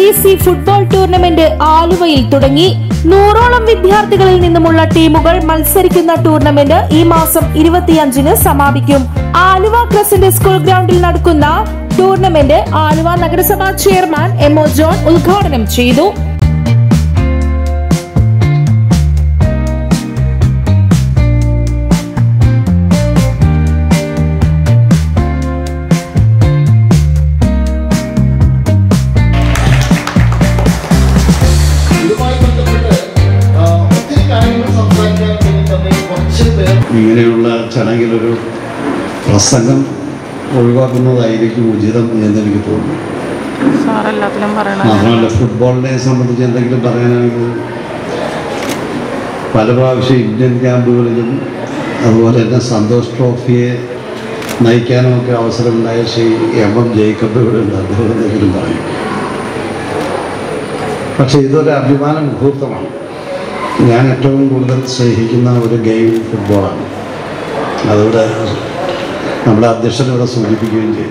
C football tournament ആലുവയിൽ തുടങ്ങി നൂറോളം വിദ്യാർത്ഥികളിൽ നിന്നുമുള്ള ടീമുകൾ മത്സരിക്കുന്ന ടൂർണമെന്റ് ഈ മാസം ഇരുപത്തിയഞ്ചിന് സമാപിക്കും ആലുവ ക്രസന്റ് സ്കൂൾ ഗ്രൗണ്ടിൽ നടക്കുന്ന ടൂർണമെന്റ് ആലുവ നഗരസഭാ ചെയർമാൻ എം ഒ ജോൺ ഉദ്ഘാടനം ചെയ്തു ഇതുമായി ബന്ധപ്പെട്ട് ആ, ഒത്തിരി കാര്യങ്ങൾ സംസാരിക്കാൻ വേണ്ടി തന്നെ കുറച്ച് പേർ ഇങ്ങനെയുള്ള ചടങ്ങിലൊരു പ്രസംഗം ഒഴിവാക്കുന്നതായിരിക്കും ഉചിതം എന്നെനിക്ക് തോന്നുന്നു സാറെല്ലാത്തിലും പറയണ മാത്രമല്ല ഫുട്ബോളിനെ സംബന്ധിച്ച് എന്തെങ്കിലും പറയാനാണെങ്കിൽ പല പ്രാവശ്യം ഇന്ത്യൻ ക്യാമ്പുകളിലും അതുപോലെ തന്നെ സന്തോഷ് ട്രോഫിയെ നയിക്കാനുമൊക്കെ അവസരമുണ്ടായ ശ്രീ എം എം ജേക്കബ് ഇവിടെ ഉണ്ട് അദ്ദേഹം എന്തെങ്കിലും പറയും പക്ഷേ ഇതൊരു അഭിമാന മുഹൂർത്തമാണ് ഞാൻ ഏറ്റവും കൂടുതൽ സ്നേഹിക്കുന്ന ഒരു ഗെയിം ഫുട്ബോളാണ് അതിവിടെ നമ്മുടെ അധ്യക്ഷൻ ഇവിടെ സൂചിപ്പിക്കുകയും ചെയ്തു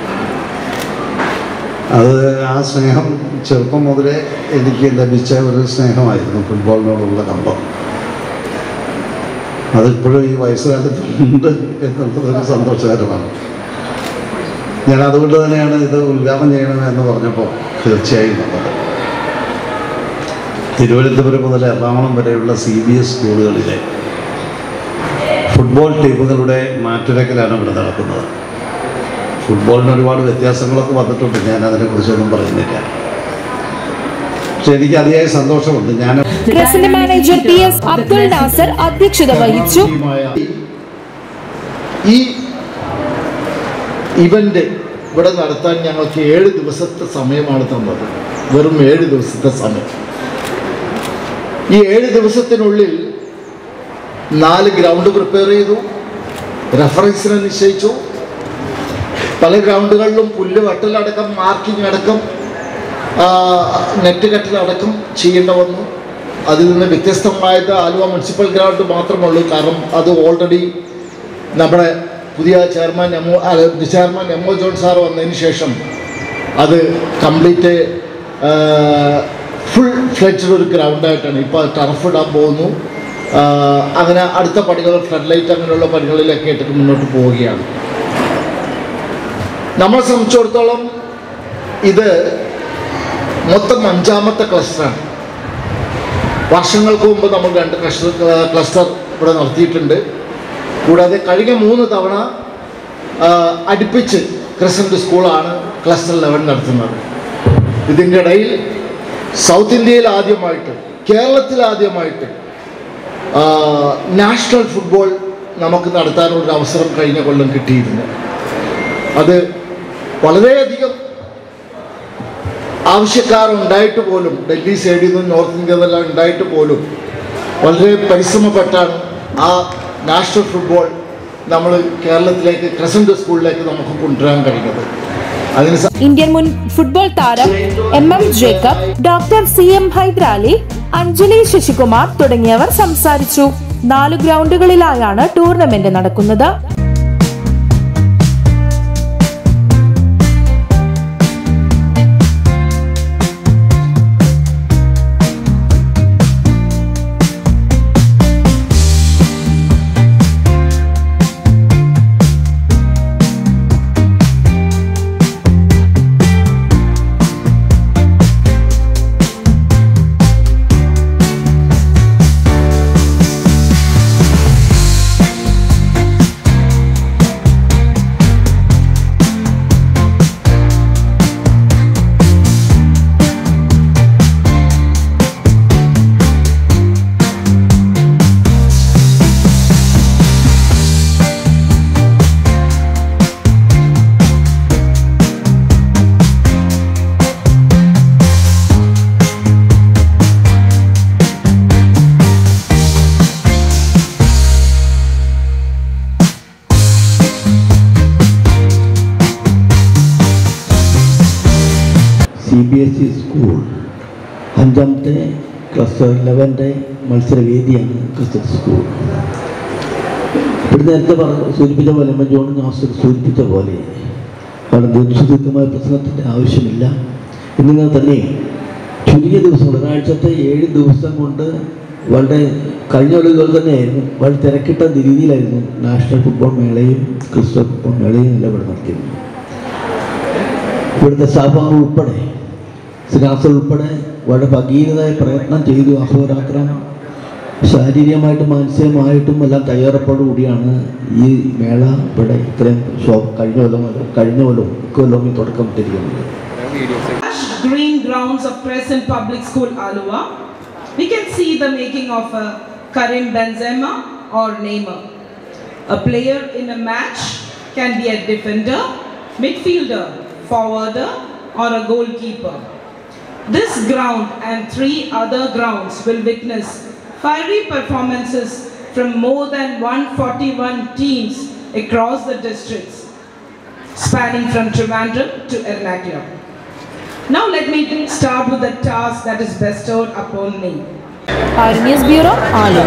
അത് ആ സ്നേഹം ചെറുപ്പം മുതലേ എനിക്ക് ലഭിച്ച ഒരു സ്നേഹമായിരുന്നു ഫുട്ബോളിനോടുള്ള കമ്പം അതിപ്പോഴും ഈ വയസ്സുകാലത്ത് ഉണ്ട് എന്നുള്ളത് ഒരു സന്തോഷകരമാണ് ഞാൻ അതുകൊണ്ട് തന്നെയാണ് ഇത് ഉദ്ഘാടനം ചെയ്യണമെന്ന് പറഞ്ഞപ്പോൾ തീർച്ചയായും വന്നത് തിരുവനന്തപുരം മുതൽ എറണാകുളം വരെയുള്ള സി ബി എസ് സ്കൂളുകളിലെ ഫുട്ബോൾ ടീമുകളുടെ മാറ്റുരക്കലാണ് ഇവിടെ നടക്കുന്നത് ഫുട്ബോളിന് ഒരുപാട് വ്യത്യാസങ്ങളൊക്കെ വന്നിട്ടുണ്ട് ഞാൻ അതിനെക്കുറിച്ചൊന്നും പറയുന്നില്ല പക്ഷെ എനിക്ക് അതിയായ സന്തോഷമുണ്ട് ഞാൻ Crescent manager P S Abdul Nasar അധ്യക്ഷത വഹിച്ചു ടീമായ ഈ ഇവന്റ് ഇവിടെ നടത്താൻ ഞങ്ങൾക്ക് ഏഴ് ദിവസത്തെ സമയമാണ് തന്നത് വെറും ഏഴ് ദിവസത്തെ സമയം ഈ ഏഴ് ദിവസത്തിനുള്ളിൽ നാല് ഗ്രൗണ്ട് പ്രിപ്പയർ ചെയ്തു റെഫറൻസിനെ നിശ്ചയിച്ചു പല ഗ്രൗണ്ടുകളിലും പുല്ല് വെട്ടലടക്കം മാർക്കിംഗ് അടക്കം ആ, നെറ്റ് കെട്ടലടക്കം ചെയ്യേണ്ട വന്നു അതിൽ നിന്ന് വ്യത്യസ്തമായത് ആലുവ മുനിസിപ്പൽ ഗ്രൗണ്ട് മാത്രമുള്ളൂ കാരണം അത് ഓൾറെഡി നമ്മുടെ പുതിയ chairman M O chairman M O John sir വന്നതിന് ശേഷം അത് കംപ്ലീറ്റ് ഫുൾ ഫ്ലെഡ്ജ് ഒരു ഗ്രൗണ്ടായിട്ടാണ് ഇപ്പോൾ ടർഫ് ഇടാൻ പോകുന്നു ആ, അങ്ങനെ അടുത്ത പണികൾ ഫ്ലഡ് ലൈറ്റ് അങ്ങനെയുള്ള പണികളിലൊക്കെ ആയിട്ട് മുന്നോട്ട് പോവുകയാണ് നമ്മളെ സംബന്ധിച്ചിടത്തോളം ഇത് മൊത്തം അഞ്ചാമത്തെ ക്ലസ്റ്ററാണ് വർഷങ്ങൾക്ക് മുമ്പ് നമ്മൾ രണ്ട് ക്ലസ്റ്റർ ക്ലസ്റ്റർ ഇവിടെ നടത്തിയിട്ടുണ്ട് കൂടാതെ കഴിഞ്ഞ മൂന്ന് തവണ ആ, അടുപ്പിച്ച് ക്രിസന്റ് സ്കൂളാണ് ക്ലസ്റ്റർ ലെവൻ നടത്തുന്നത് ഇതിൻ്റെ ഇടയിൽ സൗത്ത് ഇന്ത്യയിൽ ആദ്യമായിട്ട് കേരളത്തിൽ ആദ്യമായിട്ട് ആ, നാഷണൽ ഫുട്ബോൾ നമുക്ക് നടത്താനുള്ള അവസരം കഴിഞ്ഞ കൊല്ലം കിട്ടിയിരുന്നു അത് വളരെയധികം ആവശ്യക്കാർ ഉണ്ടായിട്ട് പോലും ഡൽഹി സൈഡിൽ നിന്നും നോർത്ത് ഇന്ത്യ നിന്നെല്ലാം ഉണ്ടായിട്ട് പോലും വളരെ പരിശ്രമപ്പെട്ടാണ് ആ നാഷണൽ ഫുട്ബോൾ നമ്മൾ കേരളത്തിലേക്ക് ക്രസന്റ് സ്കൂളിലേക്ക് നമുക്ക് കൊണ്ടുവരാൻ കഴിഞ്ഞത് അതിന് സ- ഇന്ത്യൻ മുൻ ഫുട്ബോൾ താരം M M Jacob doctor C M Hyderali Anjali Sasikumar തുടങ്ങിയവർ സംസാരിച്ചു നാല് ഗ്രൗണ്ടുകളിലായാണ് ടൂർണമെന്റ് നടക്കുന്നത് C B S E school അഞ്ചാമത്തെ ക്ലസ്റ്റർ ലെവൻ്റെ മത്സരവേദിയാണ് ക്രിസ്ത്യൻ സ്കൂൾ ഇവിടെ നേരത്തെ പറഞ്ഞ സൂചിപ്പിച്ച പോലെ എം എ ജോൺ നാസർ സൂചിപ്പിച്ച പോലെ വളരെ ദീർഘമായ പ്രസംഗത്തിൻ്റെ ആവശ്യമില്ല എന്നിരുന്നാൽ തന്നെ ചുരുങ്ങിയ ദിവസം ഒരാഴ്ചത്തെ ഏഴ് ദിവസം കൊണ്ട് വളരെ കഴിഞ്ഞ ഒരു ഇതുപോലെ തന്നെയായിരുന്നു വളരെ തിരക്കിട്ട രീതിയിലായിരുന്നു നാഷണൽ ഫുട്ബോൾ മേളയും ക്രിസ്തു ഫുട്ബോൾ മേളയും നിലവിൽ നടത്തിയത് ഇവിടുത്തെ സ്റ്റാഫുകൾ ഉൾപ്പെടെ ശ്രീനാഥ ഉൾപ്പെടെ വളരെ ഭഗീരതായ പ്രയത്നം ചെയ്തു അഹോരാത്രം ശാരീരികമായിട്ടും മാനസികമായിട്ടും എല്ലാം തയ്യാറെടുപ്പോടുകൂടിയാണ് ഈ മേള ഇവിടെ ഇത്രയും ഷോ കഴിഞ്ഞ കൊല്ലം മുതൽ കഴിഞ്ഞ കൊല്ലം ഇക്കൊല്ലം ഈ തുടക്കം ഇട്ടിരിക്കുന്നത് green grounds of Crescent Public School, Alua, we can see the making of a Karim Benzema or Neymar. A player in a match can be a defender, midfielder, forwarder, or a goalkeeper. This ground and three other grounds will witness fiery performances from more than 141 teams across the districts, spanning from Trivandrum to Ernakulam. Now let me start with the task that is bestowed upon me. R news bureau Aluva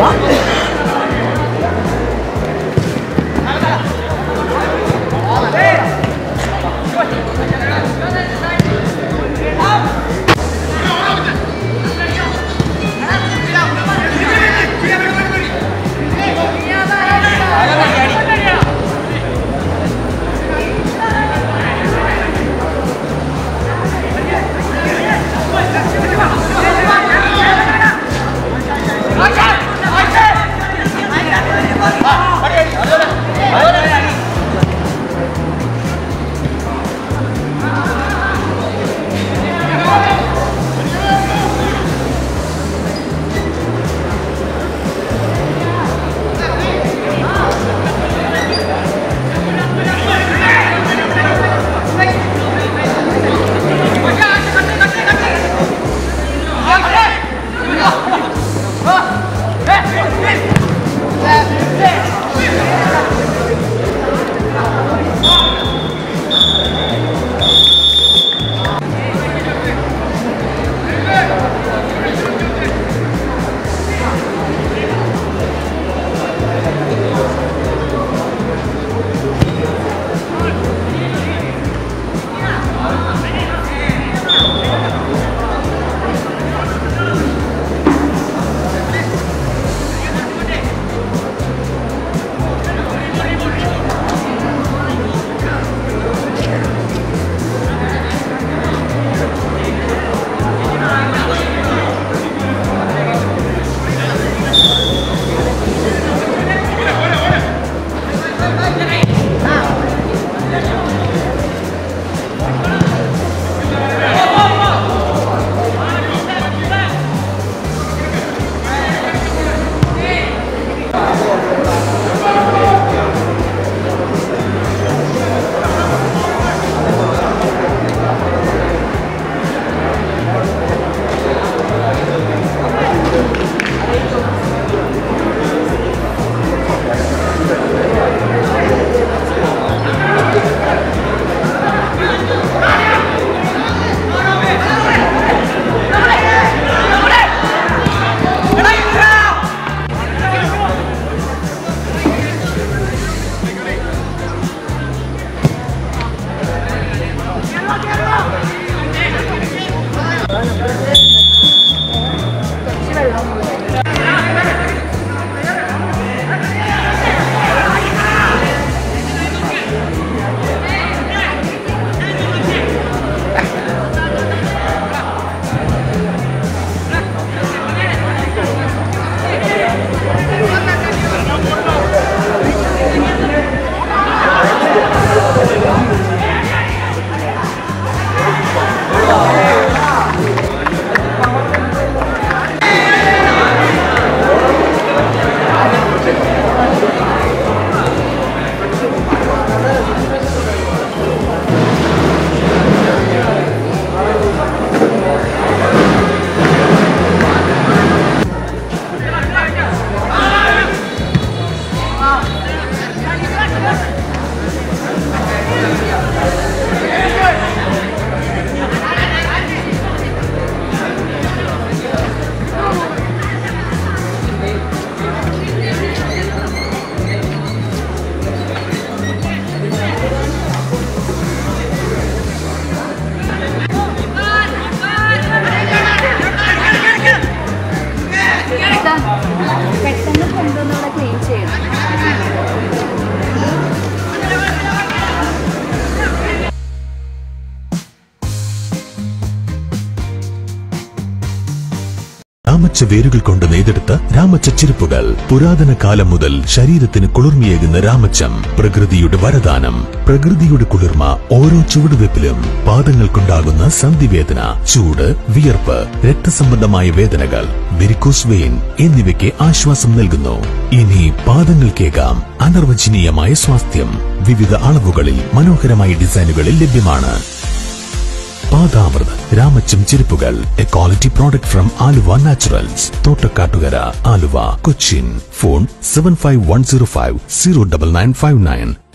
പെട്ടെന്ന് കൊണ്ടുവന്ന് ഇവിടെ clean ചെയ്യണം രാമച്ച വേരുകൾ കൊണ്ട് നെയ്തെടുത്ത രാമച്ച ചെരുപ്പുകൾ പുരാതന കാലം മുതൽ ശരീരത്തിന് കുളിർമയേകുന്ന രാമച്ചം പ്രകൃതിയുടെ വരദാനം പ്രകൃതിയുടെ കുളിർമ ഓരോ ചുവടുവെപ്പിലും പാദങ്ങൾക്കുണ്ടാകുന്ന സന്ധിവേദന ചൂട് വിയർപ്പ് രക്തസംബന്ധമായ വേദനകൾ വെരിക്കോസ് വെയിൻ എന്നിവയ്ക്ക് ആശ്വാസം നൽകുന്നു ഇനി പാദങ്ങൾക്കേകാം അനർവചനീയമായ സ്വാസ്ഥ്യം വിവിധ അളവുകളിൽ മനോഹരമായ ഡിസൈനുകളിൽ ലഭ്യമാണ് പാദാമൃത് രാമച്ചം ചെരുപ്പുകൾ A quality product from Aluva naturals Thottakkattukara Aluva Cochin phone seven five one zero five zero double nine five nine